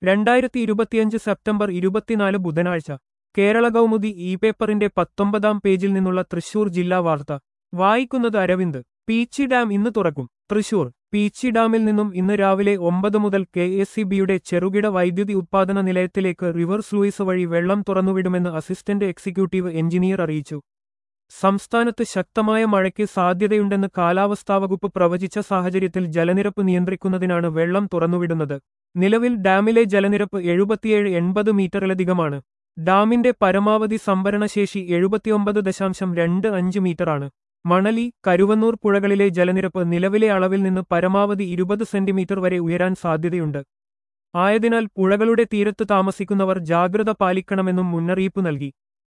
രണ്ടായിരത്തി ഇരുപത്തിയഞ്ച് സെപ്റ്റംബർ ഇരുപത്തിനാല് ബുധനാഴ്ച കേരള കൗമുദി ഇ പേപ്പറിന്റെ പത്തൊമ്പതാം പേജിൽ നിന്നുള്ള തൃശൂർ ജില്ലാ വാർത്ത വായിക്കുന്നത് അരവിന്ദ് പീച്ചി ഡാം ഇന്ന് തുറക്കും തൃശൂർ പീച്ചി ഡാമിൽ നിന്നും ഇന്ന് രാവിലെ ഒമ്പത് മുതൽ കെ എസ് സി ബിയുടെ ചെറുകിട വൈദ്യുതി ഉത്പാദന നിലയത്തിലേക്ക് റിവേഴ്സ് ലൂയിസ് വഴി വെള്ളം തുറന്നുവിടുമെന്ന് അസിസ്റ്റന്റ് എക്സിക്യൂട്ടീവ് എഞ്ചിനീയർ അറിയിച്ചു സംസ്ഥാനത്ത് ശക്തമായ മഴയ്ക്ക് സാധ്യതയുണ്ടെന്ന് കാലാവസ്ഥാ വകുപ്പ് പ്രവചിച്ച സാഹചര്യത്തിൽ ജലനിരപ്പ് നിയന്ത്രിക്കുന്നതിനാണ് വെള്ളം തുറന്നുവിടുന്നത് നിലവിൽ ഡാമിലെ ജലനിരപ്പ് എഴുപത്തിയേഴ് എൺപത് മീറ്ററിലധികമാണ് ഡാമിന്റെ പരമാവധി സംഭരണശേഷി എഴുപത്തിയൊമ്പത് ദശാംശം രണ്ട് അഞ്ച് മീറ്ററാണ് മണലി കരുവന്നൂർ പുഴകളിലെ ജലനിരപ്പ് നിലവിലെ അളവിൽ നിന്ന് പരമാവധി ഇരുപത് സെന്റിമീറ്റർ വരെ ഉയരാൻ സാധ്യതയുണ്ട് ആയതിനാൽ പുഴകളുടെ തീരത്ത് താമസിക്കുന്നവർ ജാഗ്രത പാലിക്കണമെന്നും മുന്നറിയിപ്പ് നൽകി